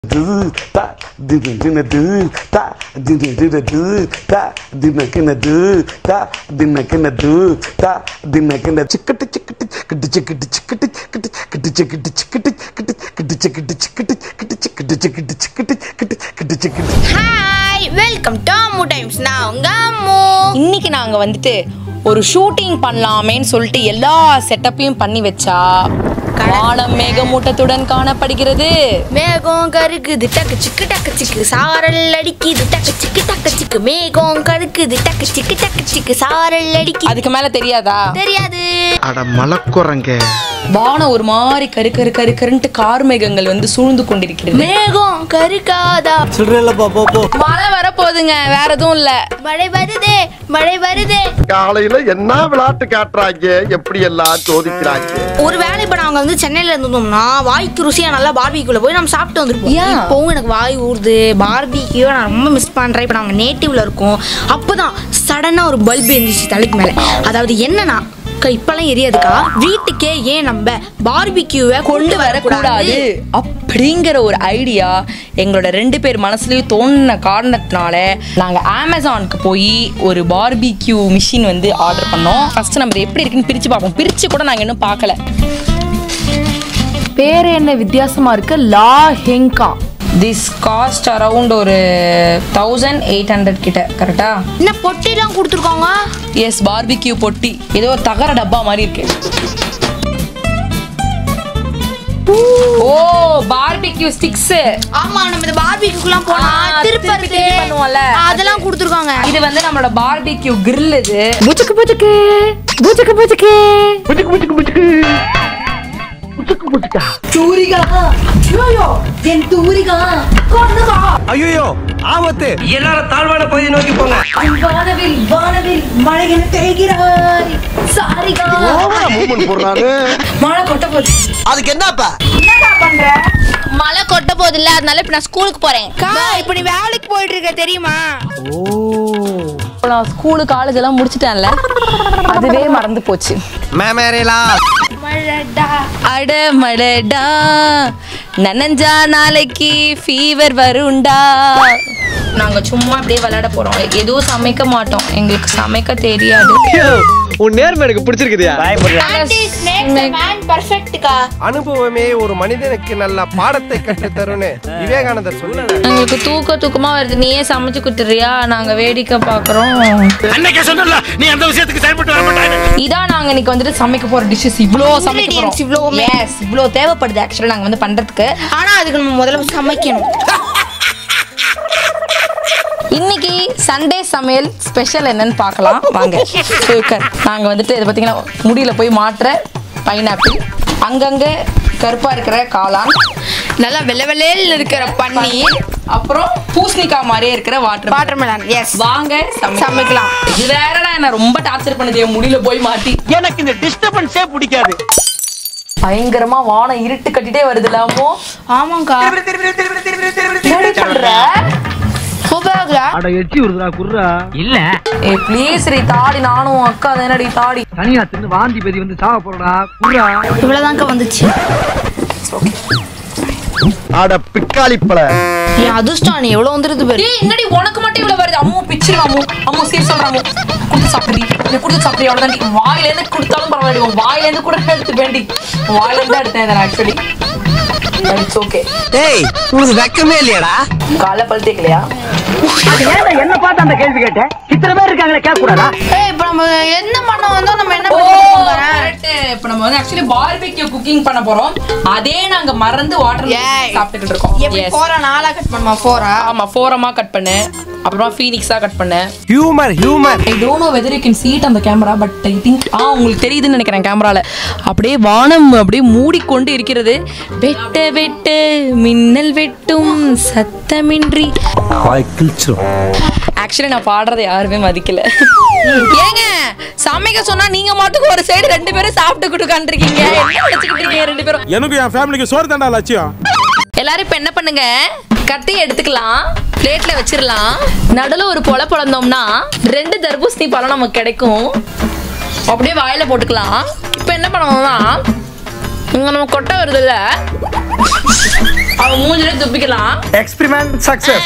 do ta dinna dinna do ta dinna dinna do ta dinna kinna do ta dinna kinna do ta dinna kinna chikkati chikkati chikkati chikkati chikkati chikkati chikkati chikkati chikkati chikkati chikkati chikkati chikkati chikkati chikkati chikkati chikkati chikkati hi welcome to Ammu Times நான் உங்க அம்மு இன்னைக்கு நாங்க வந்துட்டு ஒரு shooting பண்ணலாமேன்னு சொல்லிட்டு எல்லா செட்டப்பையும் பண்ணி வச்சா வானம் மேகமூட்டத்துடன் காணப்படுகிறது மேகம் கருக்குது டக்கு சிக்கு டக்கு சிக்கு சாரல் அடிக்குது டக்கு சிக்கு டக்கு சிக்கு மேகம் கருக்குது டக்கு சிக்கு டக்கு சிக்கு சாரல் அடிக்குது அதுக்கு மேல தெரியாதா தெரியாது அட மலக்குறங்க வானம் ஒரு மாதிரி கரு கரு கரு கருன்ட்டு கார் மேகங்கள் வந்து சூழ்ந்து கொண்டிருக்கிறது மேகம் கருக்காதா மழை வரப்போகுதுங்க வேற எதுவும் இல்ல மழை வருதே மழை வருதே காலையில என்ன விளையாட்டு காட்டுறாங்க எப்படி எல்லாம் சோதிக்கிறாங்க ஒரு வேளை இப்ப நாங்க வந்து சென்னையில இருந்தோம்னா வாய்க்கு ருசியா நல்லா பார்பிக்குள்ள போய் நம்ம சாப்பிட்டு வந்திருப்போம் ஏன்? இப்போவும் எனக்கு வாய் ஊறுது பார்பிக்யூ நான் ரொம்ப மிஸ் பண்றேன் இப்போ நாங்க நேட்டிவ்ல இருக்கோம் அப்பதான் சடனா ஒரு பல்ப் எரிஞ்சிச்சு தலைக்கு மேல அதாவது என்னன்னா அக்கா, இப்பெல்லாம் எரியாதுக்கா வீட்டுக்கே ஏன் நம்ம பார்பிக்யூவை கொண்டு வரக்கூடாது அப்படிங்கிற ஒரு ஐடியா எங்களோட ரெண்டு பேர் மனசுலயும் தோணுன காரணத்தினால நாங்க அமேசானுக்கு போய் ஒரு பார்பிக்யூ மிஷின் வந்து ஆர்டர் பண்ணோம் ஃபர்ஸ்ட் நம்ம இது எப்படி இருக்குன்னு பிரிச்சு பார்ப்போம் பிரிச்சு கூட நாங்க இன்னும் பார்க்கல பேர் என்ன வித்தியாசமா இருக்கு லா ஹெங்கா திஸ் காஸ்ட் அரவுண்ட் ஒரு தௌசண்ட் எயிட் ஹண்ட்ரட் கிட்ட கரெக்டா என்ன பொட்டிலாம் கொடுத்துருக்காங்க எஸ் பார்பிக்யூ பொட்டி ஏதோ ஒரு தகர டப்பா மாதிரி இருக்கு ஓ பார்பிக்யூ ஸ்டிக்ஸ் ஆமா நம்ம இந்த பார்பிக்யூக்குலாம் போனா ஆ, திருப்பி திருப்பி திருப்பி பண்ணுவோம்ல. அதெல்லாம் கொடுத்துருக்காங்க இது வந்து நம்மளோட பார்பிக்யூ grill இது புச்சுக்கு புச்சுக்கு புச்சுக்கு புச்சுக்கு புச்சுக்கு புச்சுக்கு புச்சுக்கா ஐயோ ஆபத்து எல்லாரும் தாழ்வான பகுதியை நோக்கி போங்க ஓவரா மூவ்மெண்ட் போடுறாரு மழை கொட்ட போகுது அதுக்கு என்னப்பா மழை கொட்ட போகுது இல்ல அதனால இப்ப நான் ஸ்கூலுக்கு போறேன் இப்ப நீ வேலைக்கு போயிட்டு இருக்க தெரியுமா இப்போ நான் ஸ்கூலு காலேஜ் எல்லாம் முடிச்சிட்டேன்ல அதுவே மறந்து போச்சு மேமேரேலா மழைடா அட மடடா நனஞ்சா நாளைக்கு ஃபீவர் வருண்டா நாங்க சும்மா அப்படியே விளையாட போறோம் எதுவும் சமைக்க மாட்டோம் எங்களுக்கு சமைக்க தெரியாது உன் நேர்மை எனக்கு பிடிச்சிருக்குதியா பர்ஃபெக்ட்க்கா அனுபவமே ஒரு மனிதனுக்கு நல்ல பாடத்தை கற்றுத் தரும்னு விவேகானந்தர் சொன்னார் எங்களுக்கு தூக்க தூக்கமா வருது நீயே சமைச்சு கொடுத்துறியா நாங்க வேடிக்கை பாக்குறோம் அன்னைக்கே சொன்னல நீ அந்த விஷயத்துக்கு செயல்பட்டு வர மாட்டாங்க இதான் நாங்க இன்னைக்கு வந்துட்டு சமைக்க போற டிஷ்ஷஸ் இவ்ளோ சமைக்க Ingredients போறோம் இவ்வளவுமே. எஸ் இவ்ளோ தேவைப்படுது ஆக்சுவலா நாங்க வந்து பண்றதுக்கு ஆனா அதுக்கு நம்ம முதல்ல சமைக்கணும் இன்னைக்கு சண்டே சமையல் ஸ்பெஷல் என்னன்னு பார்க்கலாம் வாங்க சுகர் நாங்க வந்துட்டு இதை பார்த்தீங்கன்னா முடியில போய் மாற்ற பைனாப்பிள் அங்கங்க கருப்பா இருக்கிற காளான் நல்லா வெள்ளை வெள்ளையில் இருக்கிற பன்னீர் அப்புறம் பூசணிக்காய் மாதிரியே இருக்கிற வாட்டர் வாட்டர்மெலன் எஸ் வாங்க சமைக்கலாம். சமைக்கலாம். இது வேறடா என்ன ரொம்ப டார்ச்சர் பண்ணுது என் முடியல போய் மாட்டி எனக்கு இந்த டிஸ்டர்பன்ஸே பிடிக்காது பயங்கரமா வானம் இருட்டு கட்டிட்டே வருது இல்லாமோ ஆமாங்கா என்னடி பண்ற சூப்பராக அட எச்சி வருதுடா குர்ரா இல்ல ஏ ப்ளீஸ் ரீ தாடி நானும் உன் அக்கா தானடி தாடி தனியா தின்னு வாந்தி பேதி வந்து சாவ போறடா குர்ரா இவ்வளவுதான்க்கா வந்துச்சு அட பிக்காளிப்பழ என் அதிர்ஷ்டம் நீ எவ்வளவு வந்துருது பாரு ஏய் என்னடி உனக்கு மட்டும் இவ்வளவு வருது அம்மு பிச்சு அம்மு அம்மு சீர் சொல்றாமு குடுத்து சாப்பிடுறி இதை குடுத்து சாப்பிடுறி அவ்வளவுதான் வாயில இருந்து கொடுத்தாலும் பரவாயில்ல உன் வாயில இருந்து கூட எடுத்து வேண்டி உன் வாயில இருந்து தான் எடுத்தேன் இதை ஆக்சுவலி இட்ஸ் ஓகே டேய் உனக்கு வெக்கமே இல்லையாடா காலைல பல் தேக்கலையா என்ன பார்த்து அந்த கேள்வி கேட்டேன் இத்தனை பேர் இருக்காங்களே கேட்க கூடாதா ஏய் இப்போ நம்ம என்ன பண்ண வந்தோம் நம்ம என்ன ஓ பண்ண கரெக்ட் இப்போ நம்ம வந்து ஆக்சுவலி பார்பிக்யூ குக்கிங் பண்ண போறோம் அதே நாங்க மறந்து வாட்டர் ஏய். சாப்பிட்டுட்டு இருக்கோம் எப்படி Yes. போற நாளா கட் பண்ணுமா போறா ஆமா ஃபோரமா கட் பண்ணு அப்புறமா ஃபீனிக்ஸா கட் பண்ணு humour humour I don't know whether you can see it on the camera but I think ah உங்களுக்கு தெரியுதுன்னு நினைக்கிறேன் கேமரால அப்படியே வானம் அப்படியே மூடிக்கொண்டு இருக்கிறது வெட்ட வெட்ட மின்னல் வெட்டும் சத்தமின்றி ஆக்சுவலி நான் பாடுறதை யாருமே மதிக்கல ஏங்க சமைக்க சொன்னா நீங்க மாட்டுக்கு ஒரு சைடு ரெண்டு பேரும் சாப்பிட்டு கொடுக்காண்டிருக்கீங்க என்ன வச்சுக்கிட்டு இருக்கீங்க ரெண்டு பேரும் எனக்கு என் ஃபேமிலிக்கு சோறு தாண்டா லட்சியம் எல்லாரும் இப்ப என்ன பண்ணுங்க கத்தி எடுத்துக்கலாம் பிளேட்ல வச்சிரலாம் நடுவுல ஒரு பொல பொழந்தோம்னா ரெண்டு தர்பூசணி பழம் நமக்கு கிடைக்கும் அப்படியே வாயில போட்டுக்கலாம் இப்ப என்ன பண்ணணும்னா இங்க நம்ம கொட்டை வருதுல்ல அவன் மூஞ்சிலே துப்பிக்கலாம் எக்ஸ்பிரிமெண்ட் சக்சஸ்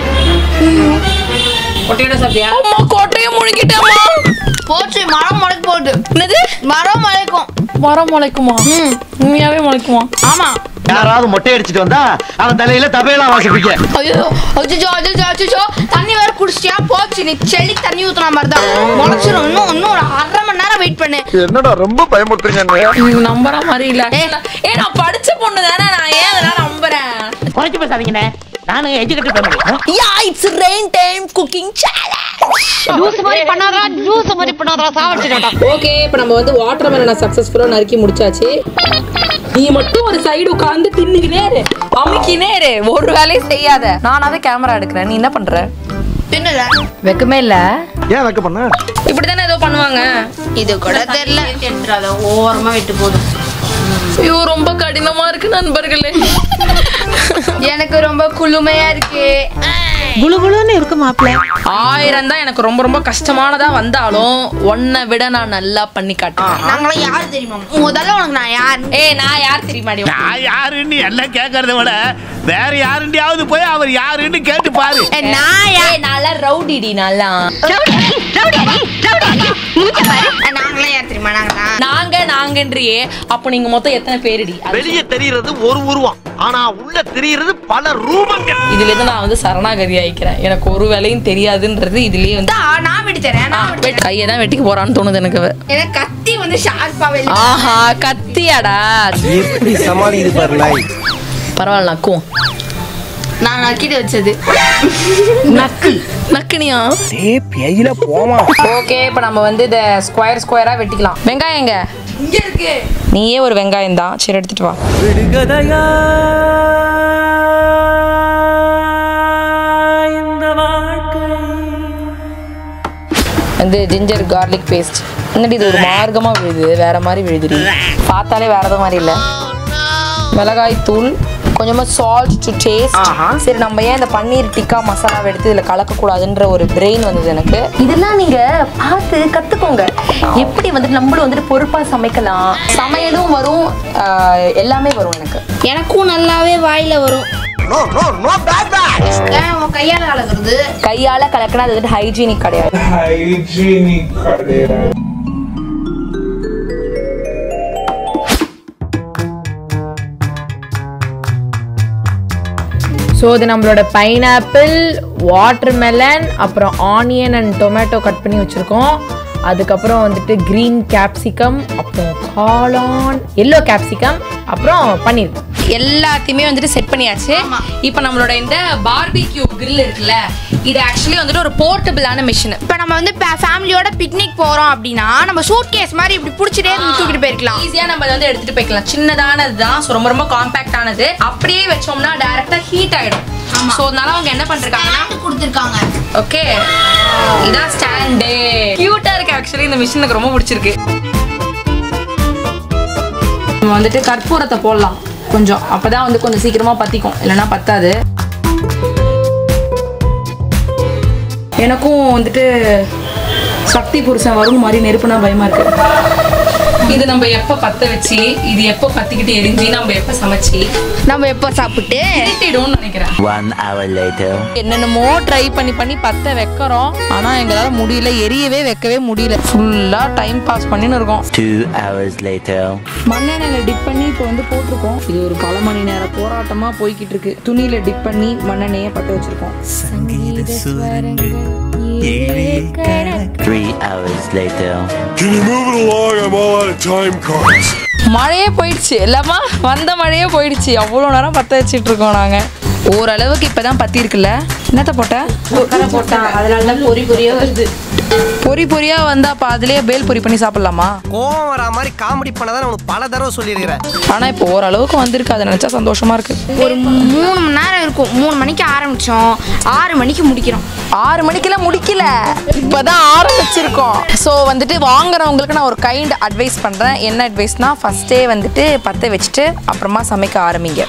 கொட்டையோட சாப்பிட்டியா அம்மா கொட்டையை முழுங்கிட்டேம்மா போச்சு மரம் முளைக்க போகுது என்னது மரம் முளைக்கும் மரம் முளைக்குமா உண்மையாவே முளைக்குமா ஆமா யாராவது மொட்டை அடிச்சிட்டு வந்தா அவன் தலையில தபையெல்லாம் வாசிப்பிக்க ஐயோ அச்சோ அச்சோ அச்சோ தண்ணி வேற குடிச்சிட்டியா போச்சு நீ செடிக்கு தண்ணி ஊத்துன மாதிரி தான் முளைச்சிரும் இன்னும் இன்னும் ஒரு அரை மணி நேரம் வெயிட் பண்ணு என்னடா ரொம்ப பயமுறுத்துறீங்க நீங்க நம்புற மாதிரி இல்ல ஏ நான் படிச்ச பொண்ணு தானே நான் ஏன் அதெல்லாம் நம்புறேன் குறைச்சு பேசாதீங்கண்ணே நானும் educated family yeah it's rain time cooking challenge juice மாதிரி பண்ணாதா ஜூஸ் மாதிரி பண்ணாதா சாவடிச்சிட்டா ஓகே இப்போ நம்ம வந்து வாட்டர் மெலனை சக்ஸஸ்ஃபுல்லாக நறுக்கி முடிச்சாச்சு நீ மட்டும் ஒரு சைடு உட்காந்து தின்னுக்கினே இரு அமுக்கினே இரு ஒரு வேலையும் செய்யாத நானாவே கேமரா எடுக்கிறேன் நீ என்ன பண்ற தின்னல வெக்கமே இல்ல ஏன் வைக்க பண்ண இப்படிதானே ஏதோ பண்ணுவாங்க இது கூட தெரியல எடுத்துறாத ஓரமா விட்டு போதும் ஐயோ ரொம்ப கடினமா இருக்கு நண்பர்களே எனக்கு ரொம்ப குளுமையா இருக்கு குளுகுளுன்னு இருக்கு மாப்பிள்ள ஆயிரம் தான் எனக்கு ரொம்ப ரொம்ப கஷ்டமானதா வந்தாலும் உன்னை விட நான் நல்லா பண்ணி காட்டுவேன் நாங்களாம் யார் தெரியுமா முதல்ல உனக்கு நான் யார் ஏய் நான் யார் தெரியுமாடி நான் யாருன்னு எல்லாம் கேட்கறத விட வேற யாருண்டியாவது போய் அவர் யாருன்னு கேட்டு பாரு நான் ஏய் நல்லா ரவுடிடி நல்லா நாங்களாம் யார் தெரியுமா நாங்களா நாங்க நாங்கன்றியே அப்ப நீங்க மொத்தம் எத்தனை பேருடி அது வெளிய தெரியறது ஒரு உருவம் ஆனா உள்ள தெரியறது பல ரூபங்கள் இதுல இருந்து நான் வந்து சரணாகதி ஆயிக்கிறேன் எனக்கு ஒரு வேலையும் தெரியாதுன்றது இதுலயே வந்து தான், நான் வெட்டி தரேன் நான் வெட்டி தரேன். கையை தான் வெட்டிக்கு போறான்னு தோணுது எனக்கு அவ. எனக்கு கத்தி வந்து ஷார்ப்பாவே இல்லை ஆஹா கத்தியாடா எப்படி சமாளிக்குது பாரு நாய் பரவாயில்ல நக்குவோம் நான் நக்கிட்டு வச்சது நக்குனியா ஏ பேயில போமா ஓகே இப்போ நம்ம வந்து இதை ஸ்கொயர் ஸ்கொயரா வெட்டிக்கலாம் வெங்காயம் எங்க இங்க இருக்கு நீயே ஒரு வெங்காயம் தான் சரி எடுத்துட்டு வா வந்து ஜிஞ்சர் கார்லிக் பேஸ்ட் என்னடி இது ஒரு மார்க்கமா விழுது வேற மாதிரி விழுதுடி பார்த்தாலே வேற எதுவும் மாதிரி இல்ல மிளகாய் தூள் கொஞ்சமா சால்ட் டு டேஸ்ட் சரி நம்ம ஏன் இந்த பன்னீர் டிக்கா மசாலாவை எடுத்து இதுல கலக்க கூடாதுன்ற ஒரு பிரெயின் வந்தது எனக்கு இதெல்லாம் நீங்க பார்த்து கத்துக்கோங்க எப்படி வந்துட்டு நம்மளும் வந்துட்டு பொறுப்பா சமைக்கலாம் சமையலும் வரும் ஆஹ், எல்லாமே வரும் எனக்கு எனக்கும் நல்லாவே வாயில வரும் no no no bad bad ஏன் உன் கையால கலக்குறது கையால கலக்கினா அது வந்துட்டு ஹைஜீனிக் கிடையாது ஸோ இது நம்மளோட பைனாப்பிள் வாட்டர்மெலன் அப்புறம் ஆனியன் அண்ட் டொமேட்டோ கட் பண்ணி வச்சுருக்கோம் அதுக்கப்புறம் வந்துட்டு க்ரீன் கேப்சிகம் அப்புறம் காளான் எல்லோ கேப்சிகம் அப்புறம் பன்னீர் எல்லாத்தையுமே வந்துட்டு செட் பண்ணியாச்சு இப்போ நம்மளோட இந்த பார்பிக்யூ grill இருக்குல்ல இது ஆக்சுவலி வந்துட்டு ஒரு போர்ட்டபிளான மிஷின் இப்போ நம்ம வந்து ஃபேமிலியோட பிக்னிக் போறோம் அப்படின்னா நம்ம சூட் கேஸ் மாதிரி இப்படி பிடிச்சிட்டே இருந்து தூக்கிட்டு போயிருக்கலாம் ஈஸியா நம்ம அதை வந்து எடுத்துட்டு போய்க்கலாம் சின்னதானது தான் ஸோ ரொம்ப ரொம்ப காம்பாக்ட் ஆனது அப்படியே வச்சோம்னா டைரக்டா ஹீட் ஆயிடும் ஸோ அதனால அவங்க என்ன பண்றாங்கன்னா கொடுத்துருக்காங்க ஓகே இதான் ஸ்டாண்டு கியூட்டா இருக்கு ஆக்சுவலி இந்த மிஷின் எனக்கு ரொம்ப பிடிச்சிருக்கு நம்ம வந்துட்டு கற்பூரத்தை போடலாம் கொஞ்சம் அப்பதான் வந்து கொஞ்சம் சீக்கிரமா பத்திக்கும் இல்லைன்னா பத்தாது எனக்கும் வந்துட்டு சக்தி புருஷன் வரும் மாதிரி நெருப்புனா பயமா இருக்கு இது நம்ம எப்ப பத்த வச்சு இது எப்ப பத்திக்கிட்டு எரிஞ்சு நம்ம எப்ப சமைச்சு நம்ம எப்போ சாப்பிட்டு இருட்டிடும்னு நினைக்கிறேன் One hour later. என்னென்னமோ ட்ரை பண்ணி பண்ணி பத்த வைக்கிறோம் ஆனா எங்களால முடியல எரியவே வைக்கவே முடியல ஃபுல்லா டைம் பாஸ் பண்ணின்னு இருக்கோம் Two hours later. மண்ணெண்ணெயில டிப் பண்ணி இப்போ வந்து போட்டிருக்கோம் இது ஒரு பல மணி நேர போராட்டமா போய்கிட்டு இருக்கு துணியில டிப் பண்ணி மண்ணெண்ணெயை பத்த வச்சிருக்கோம் Three hours later. Can you move it along? I'm all out of time cards. மழையே போயிடுச்சு இல்லம்மா வந்த மழையே போயிடுச்சு அவ்வளோ நேரம் பத்த வச்சிட்டு இருக்கோம் நாங்க ஓரளவுக்கு இப்பதான் பத்தி இருக்குல்ல என்னத்த போட்ட போட்டான் அதனால தான் பொறி பொரியா வருது பொரி பொரியா வந்தா அப்ப அதுலயே பேல் பொரி பண்ணி சாப்பிடலாமா கோவம் வரா மாதிரி காமெடி பண்ணதான் உனக்கு பல தடவை சொல்லியிருக்கிறேன் ஆனா இப்போ ஓரளவுக்கு வந்திருக்கு அதை நினைச்சா சந்தோஷமா இருக்கு ஒரு மூணு மணி நேரம் இருக்கும் மூணு மணிக்கு ஆரம்பிச்சோம் ஆறு மணிக்கு முடிக்கிறோம் ஆறு மணிக்கெல்லாம் முடிக்கல இப்பதான் ஆரம்பிச்சிருக்கோம் ஸோ வந்துட்டு வாங்குறவங்களுக்கு நான் ஒரு கைண்ட் அட்வைஸ் பண்றேன் என்ன அட்வைஸ்னா ஃபர்ஸ்டே வந்துட்டு பத்த வச்சுட்டு அப்புறமா சமைக்க ஆரம்பிங்க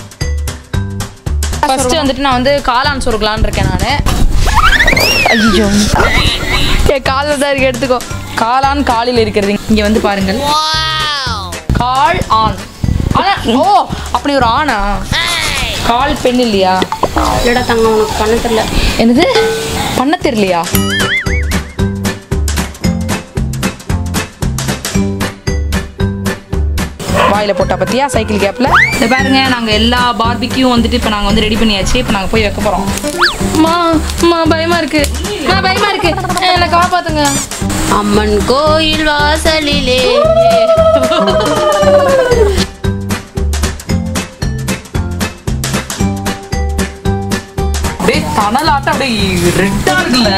ஃபர்ஸ்ட் வந்துட்டு நான் வந்து காளான் சொருக்கலான்னு இருக்கேன் நான் ஐயோ என் காலில் தான் இருக்கு எடுத்துக்கோ காளான் காலில் இருக்கிறது இங்க வந்து பாருங்கள் கால் ஆன் ஆனா ஓ அப்படி ஒரு ஆனா கால் பெண் இல்லையா இல்லடா தங்கம் உனக்கு பண்ண தெரியல என்னது பண்ண தெரியலையா வாயில போட்டா பத்தியா சைக்கிள் கேப்ல இந்த பாருங்க நாங்க எல்லா பார்பிக்கும் வந்துட்டு இப்போ நாங்க வந்து ரெடி பண்ணியாச்சு இப்போ நாங்க போய் வைக்க போறோம் அம்மா அம்மா பயமா இருக்கு அம்மா பயமா இருக்கு என்ன காப்பாத்துங்க அம்மன் கோயில் வாசலிலே அப்படியே தணலாட்டம் அப்படியே ரெட்டா இருக்குல்ல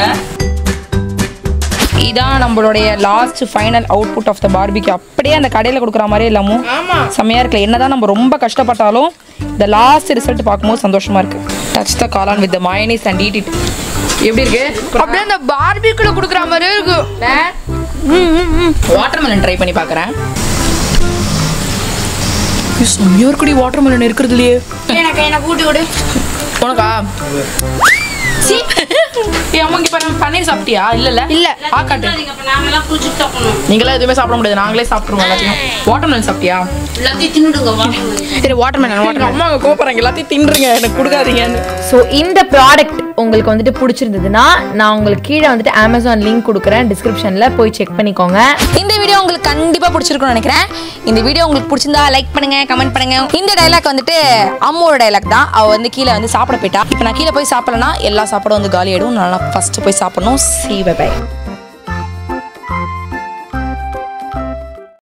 இதான் நம்மளுடைய last final output of the பார்பிக்கு அப்படியே அந்த கடையில் கொடுக்குற மாதிரியே இல்லாமல் செம்மையா இருக்குல்ல என்னதான் நம்ம ரொம்ப கஷ்டப்பட்டாலும் இந்த லாஸ்ட் ரிசல்ட் பார்க்கும்போது சந்தோஷமா இருக்கு டச் த காலான் with the mayonnaise and eat it எப்படி இருக்கு அப்படியே அந்த பார்பிக்குள்ள கொடுக்குற மாதிரியே இருக்கு வாட்டர் மெலன் ட்ரை பண்ணி பார்க்குறேன் செம்மையா இருக்குடி வாட்டர் மெலன் இருக்கிறது இல்லையே எனக்கு என்ன கூட்டி விடு உனக்கா சீ ஏன் அம்மா இங்க பாரு பன்னீர் சாப்பிட்டியா இல்லல்ல இல்ல. ஆக்காட்டு நாங்கெல்லாம் புடிச்சு தப்பணும் நீங்களா எதுவுமே சாப்பிட முடியாது நாங்களே சாப்பிட்டுருவோம் எல்லாத்தையும் வாட்டர் மெலன் சாப்பிட்டியா எல்லாத்தையும் தின்னுடுங்க வாங்க சரி வாட்டர் மெலன் வாட்டர் அம்மா அங்க கோப்பறாங்க எல்லாத்தையும் தின்றுங்க எனக்கு கொடுக்காதீங்கன்னு ஸோ இந்த ப்ராடக்ட் உங்களுக்கு வந்துட்டு பிடிச்சிருந்ததுன்னா நான் உங்களுக்கு கீழே வந்துட்டு அமேசான் லிங்க் கொடுக்குறேன் டிஸ்கிரிப்ஷனில் போய் செக் பண்ணிக்கோங்க இந்த வீடியோ உங்களுக்கு கண்டிப்பா பிடிச்சிருக்கும்னு நினைக்கிறேன் இந்த வீடியோ உங்களுக்கு பிடிச்சிருந்தா லைக் பண்ணுங்க கமெண்ட் பண்ணுங்க இந்த டைலாக் வந்துட்டு அம்மோட டைலாக் தான் அவ வந்து கீழே வந்து சாப்பிட போயிட்டா இப்போ நான் கீழே போய் சாப்பிடலன்னா எல்லா சாப்பாடும் வந்து காலி ஆயிடும் நான் ஃபர்ஸ்ட் போய் சாப்பிடணும் சி பை